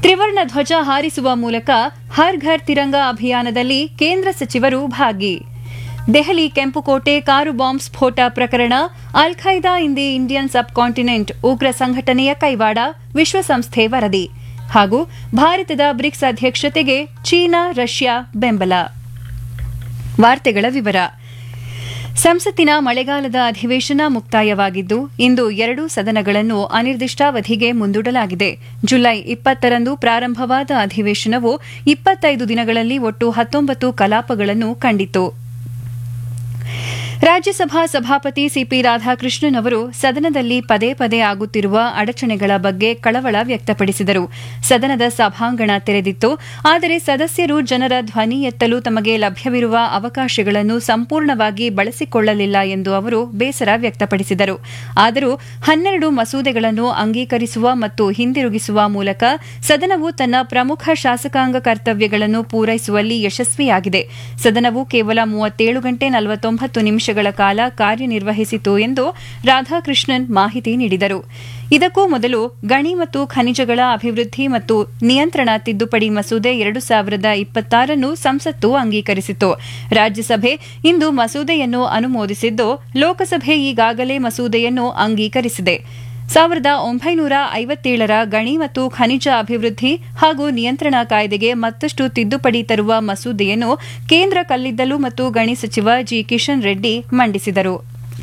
ತ್ರಿವರ್ಣ ಧ್ವಜ ಹಾರಿಸುವ ಮೂಲಕ ಹರ್ ಘರ್ ತಿರಂಗ ಅಭಿಯಾನದಲ್ಲಿ ಕೇಂದ್ರ ಸಚಿವರು ಭಾಗಿ ದೆಹಲಿ ಕೆಂಪುಕೋಟೆ ಕಾರು ಬಾಂಬ್ ಸ್ಫೋಟ ಪ್ರಕರಣ al Qaeda in the Indian subcontinent ಉಗ್ರ ಸಂಘಟನೆಯ ಕೈವಾಡ ವಿಶ್ವಸಂಸ್ಥೆ ವರದಿ ಹಾಗೂ ಭಾರತದ ಬ್ರಿಕ್ಸ್ ಅಧ್ಯಕ್ಷತೆಗೆ ಚೀನಾ ರಷ್ಯಾ ಬೆಂಬಲ ವಾರ್ತೆಗಳ ವಿವರ ಸಂಸತ್ತಿನ ಮಳೆಗಾಲದ ಅಧಿವೇಶನ ಮುಕ್ತಾಯವಾಗಿದ್ದು ಇಂದು ಎರಡೂ ಸದನಗಳನ್ನು ಅನಿರ್ದಿಷ್ಟಾವಧಿಗೆ ಮುಂದೂಡಲಾಗಿದೆ ಜುಲೈ ಇಪ್ಪತ್ತರಂದು ಪ್ರಾರಂಭವಾದ ಅಧಿವೇಶನವು ಇಪ್ಪತ್ತೈದು ದಿನಗಳಲ್ಲಿ ಒಟ್ಟು ಹತ್ತೊಂಬತ್ತು ಕಲಾಪಗಳನ್ನು ಕಂಡಿತು ರಾಜ್ಯಸಭಾ ಸಭಾಪತಿ ಸಿಪಿ ರಾಧಾಕೃಷ್ಣನ್ ಅವರು ಸದನದಲ್ಲಿ ಪದೇ ಪದೇ ಆಗುತ್ತಿರುವ ಅಡಚಣೆಗಳ ಬಗ್ಗೆ ಕಳವಳ ವ್ಯಕ್ತಪಡಿಸಿದರು ಸದನದ ಸಭಾಂಗಣ ತೆರೆದಿತ್ತು ಆದರೆ ಸದಸ್ಯರು ಜನರ ಧ್ವನಿ ಎತ್ತಲು ತಮಗೆ ಲಭ್ಯವಿರುವ ಅವಕಾಶಗಳನ್ನು ಸಂಪೂರ್ಣವಾಗಿ ಬಳಸಿಕೊಳ್ಳಲಿಲ್ಲ ಎಂದು ಅವರು ಬೇಸರ ವ್ಯಕ್ತಪಡಿಸಿದರು ಆದರೂ ಹನ್ನೆರಡು ಮಸೂದೆಗಳನ್ನು ಅಂಗೀಕರಿಸುವ ಮತ್ತು ಹಿಂದಿರುಗಿಸುವ ಮೂಲಕ ಸದನವು ತನ್ನ ಪ್ರಮುಖ ಶಾಸಕಾಂಗ ಕರ್ತವ್ಯಗಳನ್ನು ಪೂರೈಸುವಲ್ಲಿ ಯಶಸ್ವಿಯಾಗಿದೆ ಸದನವು ಕೇವಲ ಮೂವತ್ತೇಳು ಗಂಟೆ ನಲವತ್ತೊಂಬತ್ತು ನಿಮಿಷಗಳ ಕಾಲ ಕಾರ್ಯನಿರ್ವಹಿಸಿತು ಎಂದು ರಾಧಾಕೃಷ್ಣನ್ ಮಾಹಿತಿ ನೀಡಿದರು ಇದಕ್ಕೂ ಮೊದಲು ಗಣಿ ಮತ್ತು ಖನಿಜಗಳ ಅಭಿವೃದ್ಧಿ ಮತ್ತು ನಿಯಂತ್ರಣ ತಿದ್ದುಪಡಿ ಮಸೂದೆ ಎರಡು ಸಾವಿರದ ಇಪ್ಪತ್ತಾರನ್ನು ಸಂಸತ್ತು ಅಂಗೀಕರಿಸಿತು ರಾಜ್ಯಸಭೆ ಇಂದು ಮಸೂದೆಯನ್ನು ಅನುಮೋದಿಸಿದ್ದು ಲೋಕಸಭೆ ಈಗಾಗಲೇ ಮಸೂದೆಯನ್ನು ಅಂಗೀಕರಿಸಿದೆ ಸಾವಿರದ ಒಂಬೈನೂರ ಐವತ್ತೇಳರ ಗಣಿ ಮತ್ತು ಖನಿಜ ಅಭಿವೃದ್ಧಿ ಹಾಗೂ ನಿಯಂತ್ರಣ ಕಾಯ್ದೆಗೆ ಮತ್ತಷ್ಟು ತಿದ್ದುಪಡಿ ತರುವ ಮಸೂದೆಯನ್ನು ಕೇಂದ್ರ ಕಲ್ಲಿದ್ದಲು ಮತ್ತು ಗಣಿ ಸಚಿವ ಜಿ ಕಿಶನ್ ರೆಡ್ಡಿ ಮಂಡಿಸಿದರು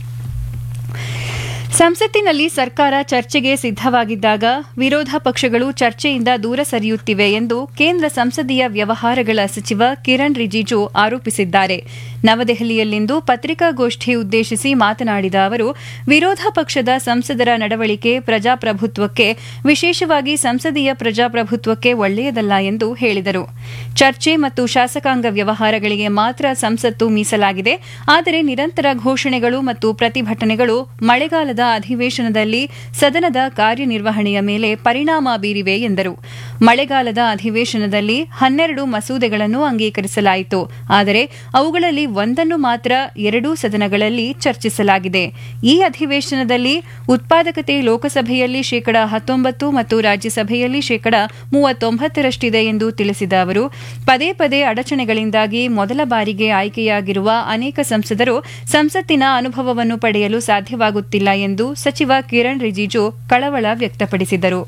ಸಂಸತ್ತಿನಲ್ಲಿ ಸರ್ಕಾರ ಚರ್ಚೆಗೆ ಸಿದ್ದವಾಗಿದ್ದಾಗ ವಿರೋಧ ಪಕ್ಷಗಳು ಚರ್ಚೆಯಿಂದ ದೂರ ಸರಿಯುತ್ತಿವೆ ಎಂದು ಕೇಂದ್ರ ಸಂಸದೀಯ ವ್ಯವಹಾರಗಳ ಸಚಿವ ಕಿರಣ್ ರಿಜಿಜು ಆರೋಪಿಸಿದ್ದಾರೆ ನವದೆಹಲಿಯಲ್ಲಿಂದು ಪತ್ರಿಕಾಗೋಷ್ಠಿ ಉದ್ದೇಶಿಸಿ ಮಾತನಾಡಿದ ಅವರು ವಿರೋಧ ಪಕ್ಷದ ಸಂಸದರ ನಡವಳಿಕೆ ಪ್ರಜಾಪ್ರಭುತ್ವಕ್ಕೆ ವಿಶೇಷವಾಗಿ ಸಂಸದೀಯ ಪ್ರಜಾಪ್ರಭುತ್ವಕ್ಕೆ ಒಳ್ಳೆಯದಲ್ಲ ಎಂದು ಹೇಳಿದರು ಚರ್ಚೆ ಮತ್ತು ಶಾಸಕಾಂಗ ವ್ಯವಹಾರಗಳಿಗೆ ಮಾತ್ರ ಸಂಸತ್ತು ಮೀಸಲಾಗಿದೆ ಆದರೆ ನಿರಂತರ ಘೋಷಣೆಗಳು ಮತ್ತು ಪ್ರತಿಭಟನೆಗಳು ಮಳೆಗಾಲದ ಅಧಿವೇಶನದಲ್ಲಿ ಸದನದ ಕಾರ್ಯನಿರ್ವಹಣೆಯ ಮೇಲೆ ಪರಿಣಾಮ ಬೀರಿವೆ ಎಂದರು ಮಳೆಗಾಲದ ಅಧಿವೇಶನದಲ್ಲಿ ಹನ್ನೆರಡು ಮಸೂದೆಗಳನ್ನು ಅಂಗೀಕರಿಸಲಾಯಿತು ಆದರೆ ಅವುಗಳಲ್ಲಿ ಒಂದನ್ನು ಮಾತ್ರ ಎರಡೂ ಸದನಗಳಲ್ಲಿ ಚರ್ಚಿಸಲಾಗಿದೆ ಈ ಅಧಿವೇಶನದಲ್ಲಿ ಉತ್ಪಾದಕತೆ ಲೋಕಸಭೆಯಲ್ಲಿ ಶೇಕಡಾ ಹತ್ತೊಂಬತ್ತು ಮತ್ತು ರಾಜ್ಯಸಭೆಯಲ್ಲಿ ಶೇಕಡಾ ಮೂವತ್ತೊಂಬತ್ತರಷ್ಟಿದೆ ಎಂದು ತಿಳಿಸಿದ ಅವರು ಪದೇ ಪದೇ ಅಡಚಣೆಗಳಿಂದಾಗಿ ಮೊದಲ ಬಾರಿಗೆ ಆಯ್ಕೆಯಾಗಿರುವ ಅನೇಕ ಸಂಸದರು ಸಂಸತ್ತಿನ ಅನುಭವವನ್ನು ಪಡೆಯಲು ಸಾಧ್ಯವಾಗುತ್ತಿಲ್ಲ ಎಂದು ಸಚಿವ ಕಿರಣ್ ರಿಜಿಜು ಕಳವಳ ವ್ಯಕ್ತಪಡಿಸಿದರು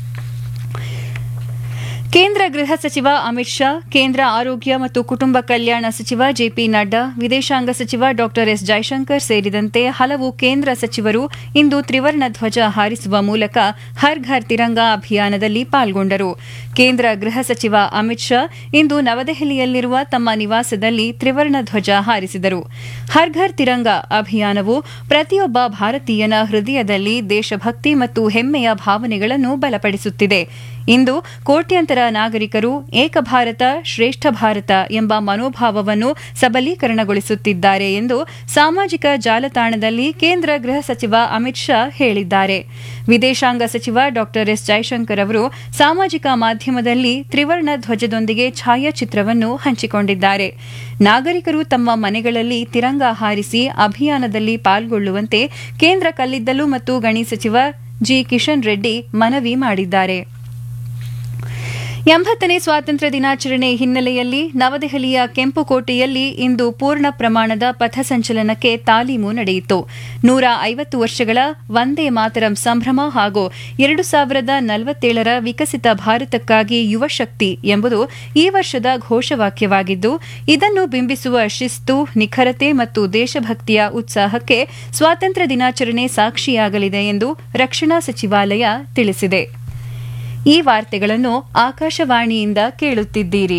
ಕೇಂದ್ರ ಗೃಹ ಸಚಿವ ಅಮಿತ್ ಶಾ ಕೇಂದ್ರ ಆರೋಗ್ಯ ಮತ್ತು ಕುಟುಂಬ ಕಲ್ಯಾಣ ಸಚಿವ ಜೆಪಿ ನಡ್ಡಾ ವಿದೇಶಾಂಗ ಸಚಿವ ಡಾ ಎಸ್ ಜೈಶಂಕರ್ ಸೇರಿದಂತೆ ಹಲವು ಕೇಂದ್ರ ಸಚಿವರು ಇಂದು ತ್ರಿವರ್ಣ ಧ್ವಜ ಹಾರಿಸುವ ಮೂಲಕ ಹರ್ ಘರ್ ತಿರಂಗ ಅಭಿಯಾನದಲ್ಲಿ ಪಾಲ್ಗೊಂಡರು ಕೇಂದ್ರ ಗೃಹ ಸಚಿವ ಅಮಿತ್ ಶಾ ಇಂದು ನವದೆಹಲಿಯಲ್ಲಿರುವ ತಮ್ಮ ನಿವಾಸದಲ್ಲಿ ತ್ರಿವರ್ಣ ಧ್ವಜ ಹಾರಿಸಿದರು ಹರ್ ಘರ್ ತಿರಂಗ ಅಭಿಯಾನವು ಪ್ರತಿಯೊಬ್ಬ ಭಾರತೀಯನ ಹೃದಯದಲ್ಲಿ ದೇಶಭಕ್ತಿ ಮತ್ತು ಹೆಮ್ಮೆಯ ಭಾವನೆಗಳನ್ನು ಬಲಪಡಿಸುತ್ತಿದೆ ಇಂದು ಕೋಟ್ಯಂತರ ನಾಗರಿಕರು ಏಕ ಭಾರತ ಶ್ರೇಷ್ಠ ಭಾರತ ಎಂಬ ಮನೋಭಾವವನ್ನು ಸಬಲೀಕರಣಗೊಳಿಸುತ್ತಿದ್ದಾರೆ ಎಂದು ಸಾಮಾಜಿಕ ಜಾಲತಾಣದಲ್ಲಿ ಕೇಂದ್ರ ಗೃಹ ಸಚಿವ ಅಮಿತ್ ಶಾ ಹೇಳಿದ್ದಾರೆ ವಿದೇಶಾಂಗ ಸಚಿವ ಡಾ ಎಸ್ ಜೈಶಂಕರ್ ಅವರು ಸಾಮಾಜಿಕ ಮಾಧ್ಯಮದಲ್ಲಿ ತ್ರಿವರ್ಣ ಧ್ವಜದೊಂದಿಗೆ ಛಾಯಾಚಿತ್ರವನ್ನು ಹಂಚಿಕೊಂಡಿದ್ದಾರೆ ನಾಗರಿಕರು ತಮ್ಮ ಮನೆಗಳಲ್ಲಿ ತಿರಂಗ ಹಾರಿಸಿ ಅಭಿಯಾನದಲ್ಲಿ ಪಾಲ್ಗೊಳ್ಳುವಂತೆ ಕೇಂದ್ರ ಕಲ್ಲಿದ್ದಲು ಮತ್ತು ಗಣಿ ಸಚಿವ ಜಿ ಕಿಶನ್ ರೆಡ್ಡಿ ಮನವಿ ಮಾಡಿದ್ದಾರೆ ಎಂಬತ್ತನೇ ಸ್ವಾತಂತ್ರ್ಯ ದಿನಾಚರಣೆ ಹಿನ್ನೆಲೆಯಲ್ಲಿ ನವದೆಹಲಿಯ ಕೆಂಪುಕೋಟೆಯಲ್ಲಿ ಇಂದು ಪೂರ್ಣ ಪ್ರಮಾಣದ ಪಥಸಂಚಲನಕ್ಕೆ ತಾಲೀಮು ನಡೆಯಿತು ನೂರ ಐವತ್ತು ವರ್ಷಗಳ ವಂದೇ ಮಾತರಂ ಸಂಭ್ರಮ ಹಾಗೂ ಎರಡು ಸಾವಿರದ ನಲವತ್ತೇಳರ ವಿಕಸಿತ ಭಾರತಕ್ಕಾಗಿ ಯುವ ಶಕ್ತಿ ಎಂಬುದು ಈ ವರ್ಷದ ಘೋಷವಾಕ್ಯವಾಗಿದ್ದು ಇದನ್ನು ಬಿಂಬಿಸುವ ಶಿಸ್ತು ನಿಖರತೆ ಮತ್ತು ದೇಶಭಕ್ತಿಯ ಉತ್ಸಾಹಕ್ಕೆ ಸ್ವಾತಂತ್ರ್ಯ ದಿನಾಚರಣೆ ಸಾಕ್ಷಿಯಾಗಲಿದೆ ಎಂದು ರಕ್ಷಣಾ ಸಚಿವಾಲಯ ತಿಳಿಸಿದೆ ಈ ವಾರ್ತೆಗಳನ್ನು ಆಕಾಶವಾಣಿಯಿಂದ ಕೇಳುತ್ತಿದ್ದೀರಿ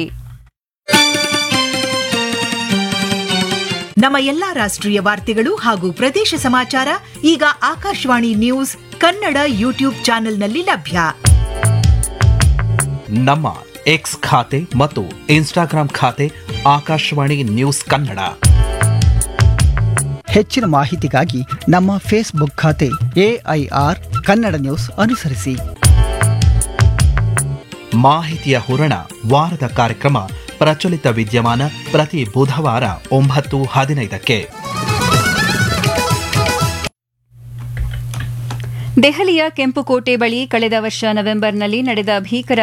ನಮ್ಮ ಎಲ್ಲಾ ರಾಷ್ಟ್ರೀಯ ವಾರ್ತೆಗಳು ಹಾಗೂ ಪ್ರದೇಶ ಸಮಾಚಾರ ಈಗ ಆಕಾಶವಾಣಿ ನ್ಯೂಸ್ ಕನ್ನಡ ಯೂಟ್ಯೂಬ್ ಚಾನೆಲ್ನಲ್ಲಿ ಲಭ್ಯ ನಮ್ಮ ಎಕ್ಸ್ ಖಾತೆ ಮತ್ತು ಇನ್ಸ್ಟಾಗ್ರಾಂ ಖಾತೆ ಆಕಾಶವಾಣಿ ನ್ಯೂಸ್ ಕನ್ನಡ ಹೆಚ್ಚಿನ ಮಾಹಿತಿಗಾಗಿ ನಮ್ಮ ಫೇಸ್ಬುಕ್ ಖಾತೆ ಎಐಆರ್ ಕನ್ನಡ ನ್ಯೂಸ್ ಅನುಸರಿಸಿ ಮಾಹಿತಿಯ ಹೂರಣ ವಾರದ ಕಾರ್ಯಕ್ರಮ ಪ್ರಚಲಿತ ವಿದ್ಯಮಾನ ಪ್ರತಿ ಬುಧವಾರ ಒಂಬತ್ತು ಹದಿನೈದಕ್ಕೆ ದೆಹಲಿಯ ಕೆಂಪುಕೋಟೆ ಬಳಿ ಕಳೆದ ವರ್ಷ ನವೆಂಬರ್ನಲ್ಲಿ ನಡೆದ ಭೀಕರ